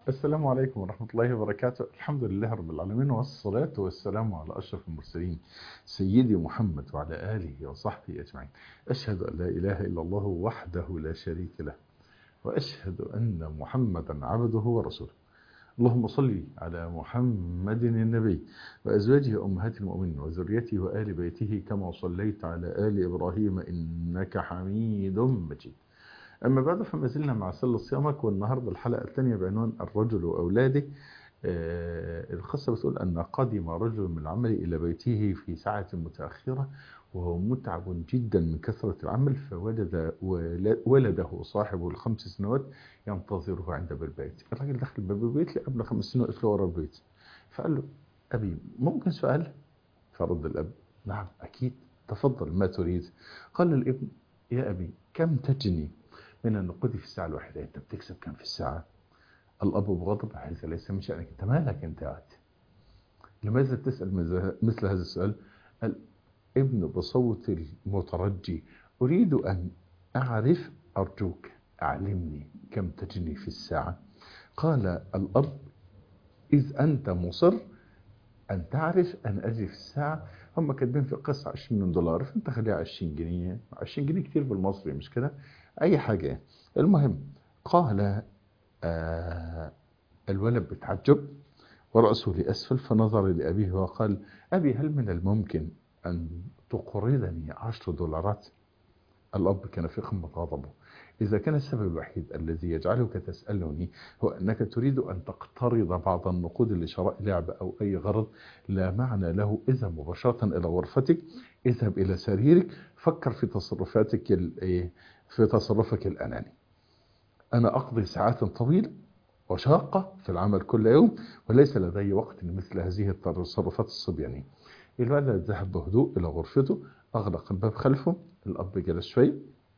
السلام عليكم ورحمة الله وبركاته الحمد لله رب العالمين والصلاة والسلام على أشرف المرسلين سيدي محمد وعلى آله وصحبه أجمعين أشهد أن لا إله إلا الله وحده لا شريك له وأشهد أن محمدا عبده ورسوله اللهم صل على محمد النبي وأزواجه أمهات المؤمنين وذريته وآل بيته كما صليت على آل إبراهيم إنك حميد مجيد أما بعد فما زلنا مع سل صيامك والنهاردة الحلقة الثانية بعنوان الرجل وأولاده آه القصة بتقول أن قدم رجل من العمل إلى بيته في ساعة متأخرة وهو متعب جدا من كثرة العمل فوجد ولده صاحب الخمس سنوات ينتظره عند باب البيت الراجل دخل باب البيت قبل خمس سنين وقف له ورا البيت فقال له أبي ممكن سؤال فرد الأب نعم أكيد تفضل ما تريد قال الابن يا أبي كم تجني من النقود في الساعة الواحدة أنت بتكسب كم في الساعة الأب بغضب هذا ليس من شأنك أنت مالك أنت قاعد لماذا تسأل مثل هذا السؤال الابن بصوت المترجي أريد أن أعرف أرجوك أعلمني كم تجني في الساعة قال الأب إذ أنت مصر أن تعرف أن أجري في الساعة هم كاتبين في القصة 20 دولار فأنت خليها 20 جنيه 20 جنيه كتير بالمصري مش كده أي حاجة المهم قال آه الولد بتعجب ورأسه لأسفل فنظر لأبيه وقال أبي هل من الممكن أن تقرضني عشر دولارات الأب كان في قمة غضبه إذا كان السبب الوحيد الذي يجعلك تسألني هو أنك تريد أن تقترض بعض النقود لشراء لعبة أو أي غرض لا معنى له اذهب مباشرة إلى غرفتك اذهب إلى سريرك فكر في تصرفاتك في تصرفك الأناني أنا أقضي ساعات طويلة وشاقة في العمل كل يوم وليس لدي وقت لمثل هذه التصرفات الصبيانية الولد ذهب بهدوء إلى غرفته أغلق الباب خلفه الأب جلس شوي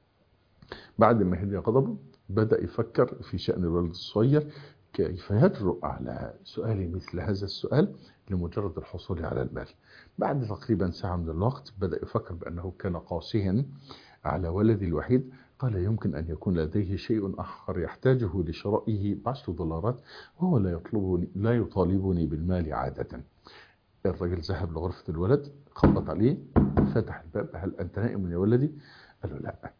بعد ما هدي غضبه بدأ يفكر في شأن الولد الصغير كيف يجرؤ على سؤال مثل هذا السؤال لمجرد الحصول على المال بعد تقريبا ساعة من الوقت بدأ يفكر بأنه كان قاسيا على ولدي الوحيد قال يمكن أن يكون لديه شيء آخر يحتاجه لشرائه بعشر دولارات وهو لا يطلبني لا يطالبني بالمال عادة الرجل ذهب لغرفة الولد خبط عليه فتح الباب هل أنت نائم يا ولدي قال له لا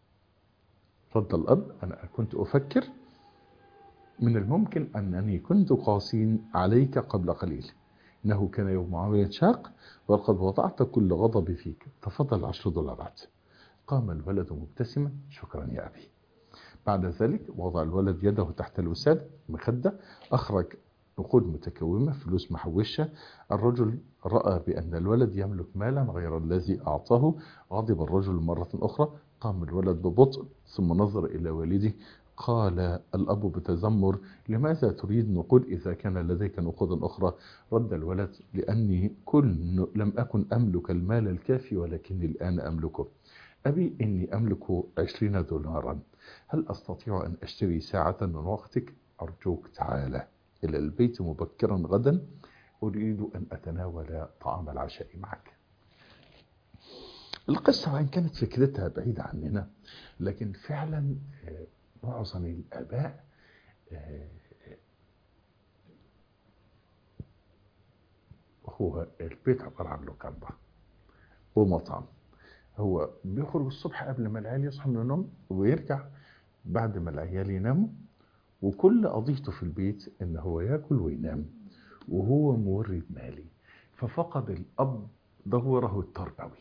رد الأب أنا كنت أفكر من الممكن أنني كنت قاسي عليك قبل قليل إنه كان يوم عمل شاق وقد وضعت كل غضبي فيك تفضل عشر دولارات قام الولد مبتسما شكرا يا أبي بعد ذلك وضع الولد يده تحت الوساد مخدة أخرج نقود متكومة فلوس محوشة الرجل رأى بأن الولد يملك مالا غير الذي أعطاه غضب الرجل مرة أخرى قام الولد ببطء ثم نظر إلى والده قال الأب بتذمر لماذا تريد نقود إذا كان لديك نقود أخرى رد الولد لأني كل لم أكن أملك المال الكافي ولكني الآن أملكه أبي إني أملك عشرين دولارا هل أستطيع أن أشتري ساعة من وقتك أرجوك تعالى إلى البيت مبكرا غدا أريد أن أتناول طعام العشاء معك القصة وإن كانت فكرتها بعيدة عننا لكن فعلا معظم الآباء هو البيت عبارة عن لوكاندا ومطعم هو بيخرج الصبح قبل ما العيال يصحوا من النوم ويرجع بعد ما العيال يناموا وكل قضيته في البيت ان هو ياكل وينام وهو مورد مالي ففقد الاب دوره التربوي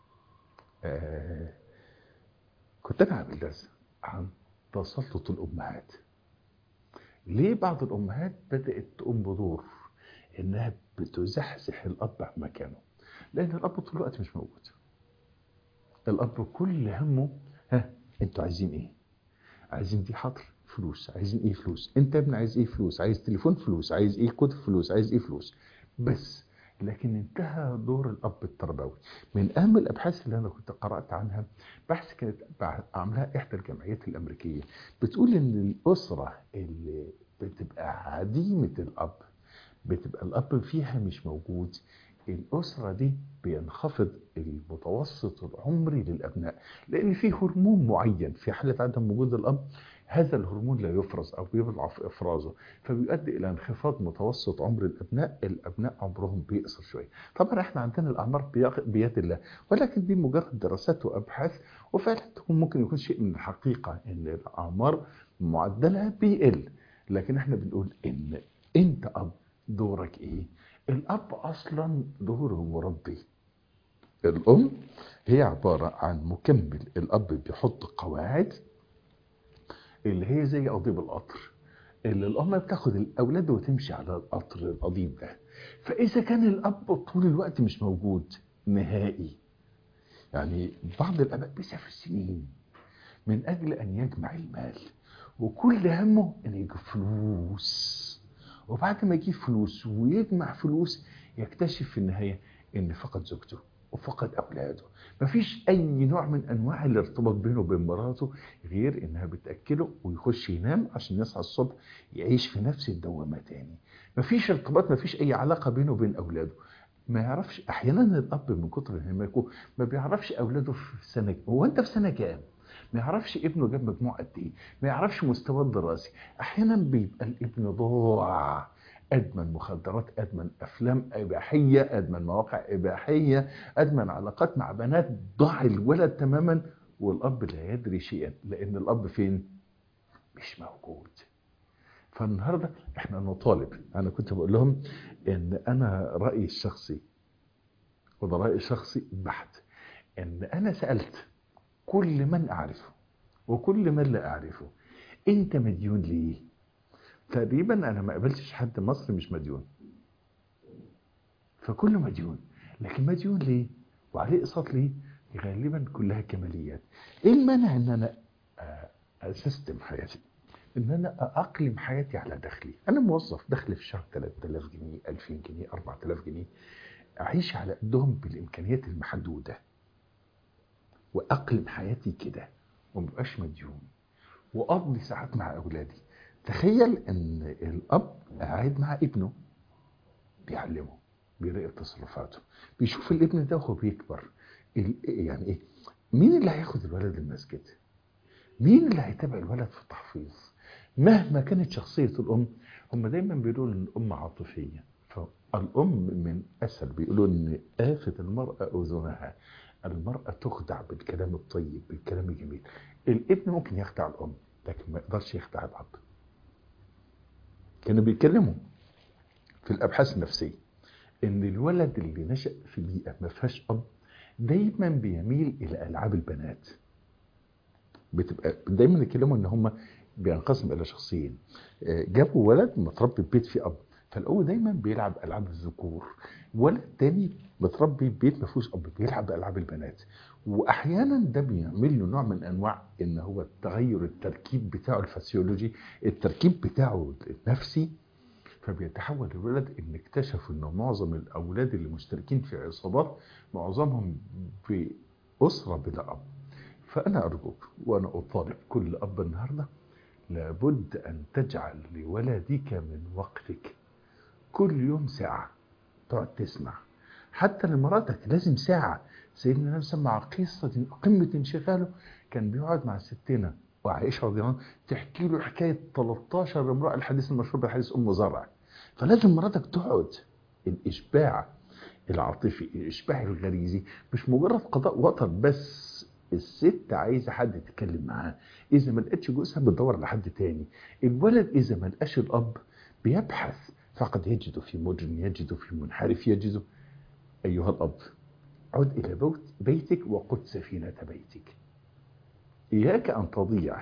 آه كنت انا عامل درس عن تسلط الامهات ليه بعض الامهات بدات تقوم بدور انها بتزحزح الاب عن مكانه لان الاب طول الوقت مش موجود الاب كل همه ها انتوا عايزين ايه عايزين دي حاضر فلوس عايزين ايه فلوس انت يا ابني عايز ايه فلوس عايز تليفون فلوس عايز ايه كتب فلوس عايز ايه فلوس بس لكن انتهى دور الاب التربوي من اهم الابحاث اللي انا كنت قرات عنها بحث كانت عاملاها احدى الجمعيات الامريكيه بتقول ان الاسره اللي بتبقى عديمه الاب بتبقى الاب فيها مش موجود الأسرة دي بينخفض المتوسط العمري للأبناء لأن في هرمون معين في حالة عدم وجود الأب هذا الهرمون لا يفرز أو بيضعف إفرازه فبيؤدي إلى انخفاض متوسط عمر الأبناء الأبناء عمرهم بيقصر شوية طبعا احنا عندنا الأعمار بيد الله ولكن دي مجرد دراسات وأبحاث وفعلا ممكن يكون شيء من الحقيقة إن الأعمار معدلها بيقل لكن احنا بنقول إن أنت أب دورك إيه؟ الأب أصلا دوره مربي الأم هي عبارة عن مكمل الأب بيحط قواعد اللي هي زي قضيب القطر اللي الأم بتاخد الأولاد وتمشي على القطر القضيب ده فإذا كان الأب طول الوقت مش موجود نهائي يعني بعض الآباء بيسافر سنين من أجل أن يجمع المال وكل همه أن يجيب فلوس وبعد ما يجيب فلوس ويجمع فلوس يكتشف في النهاية أن فقد زوجته وفقد أولاده مفيش أي نوع من أنواع الارتباط بينه وبين مراته غير إنها بتأكله ويخش ينام عشان يصحى الصبح يعيش في نفس الدوامة تاني مفيش ارتباط مفيش أي علاقة بينه وبين أولاده ما يعرفش أحيانا الأب من كتر انهماكه ما بيعرفش أولاده في سنة هو أنت في سنة كام؟ ما يعرفش ابنه جاب مجموع قد ايه ما يعرفش مستواه الدراسي احيانا بيبقى الابن ضاع ادمن مخدرات ادمن افلام اباحيه ادمن مواقع اباحيه ادمن علاقات مع بنات ضاع الولد تماما والاب لا يدري شيئا لان الاب فين مش موجود فالنهارده احنا نطالب انا كنت بقول لهم ان انا رايي الشخصي وده رايي الشخصي بحت ان انا سالت كل من اعرفه وكل من لا اعرفه انت مديون ليه تقريبا انا ما قابلتش حد مصري مش مديون فكله مديون لكن مديون ليه وعليه اقساط ليه غالبا كلها كماليات ايه المانع ان انا اسيستم حياتي ان انا اقلم حياتي على دخلي انا موظف دخلي في الشهر 3000 جنيه 2000 جنيه 4000 جنيه اعيش على قدهم بالامكانيات المحدوده واقلم حياتي كده ومبقاش مديون واقضي ساعات مع اولادي تخيل ان الاب قاعد مع ابنه بيعلمه بيراقب تصرفاته بيشوف الابن ده وهو بيكبر يعني ايه مين اللي هياخد الولد للمسجد مين اللي هيتابع الولد في التحفيظ مهما كانت شخصية الأم هم دايما بيقولوا إن الأم عاطفية فالأم من أسهل بيقولوا إن آفة المرأة أذنها المرأة تخدع بالكلام الطيب بالكلام الجميل الابن ممكن يخدع الأم لكن ما يقدرش يخدع الأب كانوا بيتكلموا في الأبحاث النفسية إن الولد اللي نشأ في بيئة ما فيهاش أب دايما بيميل إلى ألعاب البنات بتبقى دايما يتكلموا إن هم بينقسم إلى شخصين جابوا ولد متربي في بيت فيه أب فالأول دايما بيلعب ألعاب الذكور ولد تاني متربي في بيت ما فيهوش أب بيلعب ألعاب البنات واحيانا ده بيعمل له نوع من انواع ان هو تغير التركيب بتاعه الفسيولوجي التركيب بتاعه النفسي فبيتحول الولد ان اكتشفوا ان معظم الاولاد اللي مشتركين في عصابات معظمهم في اسره بلا اب فانا ارجوك وانا اطالب كل اب النهارده لابد ان تجعل لولدك من وقتك كل يوم ساعه تقعد تسمع حتى لمراتك لازم ساعه سيدنا النبي صلى الله عليه وسلم مع قصة قمة انشغاله كان بيقعد مع ستنا وعائشة رضي الله عنها تحكي له حكاية 13 امرأة الحديث المشهور بحديث أم زرع فلازم مراتك تقعد الإشباع العاطفي الإشباع الغريزي مش مجرد قضاء وطن بس الست عايزة حد تتكلم معاه إذا ما لقتش جوزها بتدور على حد تاني الولد إذا ما لقاش الأب بيبحث فقد يجد في مجرم يجد في منحرف يجد أيها الأب عد إلى بيتك وقد سفينة بيتك إياك أن تضيع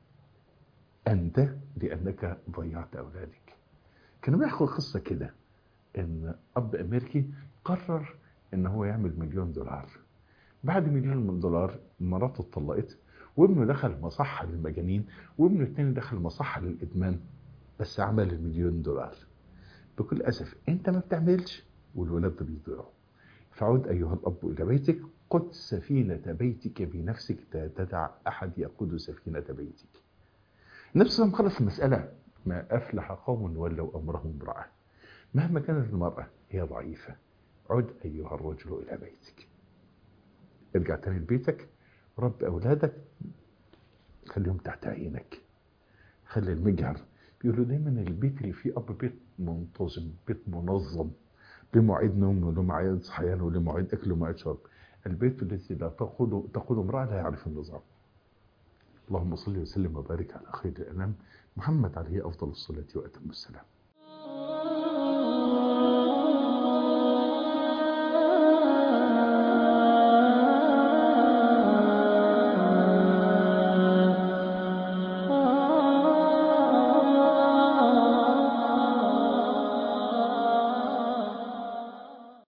أنت لأنك ضيعت أولادك كانوا بيحكوا قصة كده إن أب أمريكي قرر إن هو يعمل مليون دولار بعد مليون دولار مراته اتطلقت وابنه دخل مصحة للمجانين وابنه التاني دخل مصحة للإدمان بس عمل المليون دولار بكل أسف أنت ما بتعملش والولاد ده بيضيعوا فعد أيها الأب إلى بيتك قد سفينة بيتك بنفسك لا تدع أحد يقود سفينة بيتك النبي صلى الله عليه وسلم خلص المسألة ما أفلح قوم ولوا أمرهم امرأة مهما كانت المرأة هي ضعيفة عد أيها الرجل إلى بيتك ارجع تاني لبيتك رب أولادك خليهم تحت عينك خلي المجهر بيقولوا دايما البيت اللي فيه اب بيت منتظم بيت منظم بمواعيد نوم ولمواعيد صحيان ولمواعيد اكل ومواعيد شرب البيت الذي لا تقود تقود امراه لا يعرف النظام اللهم صل وسلم وبارك على خير الانام محمد عليه افضل الصلاه واتم السلام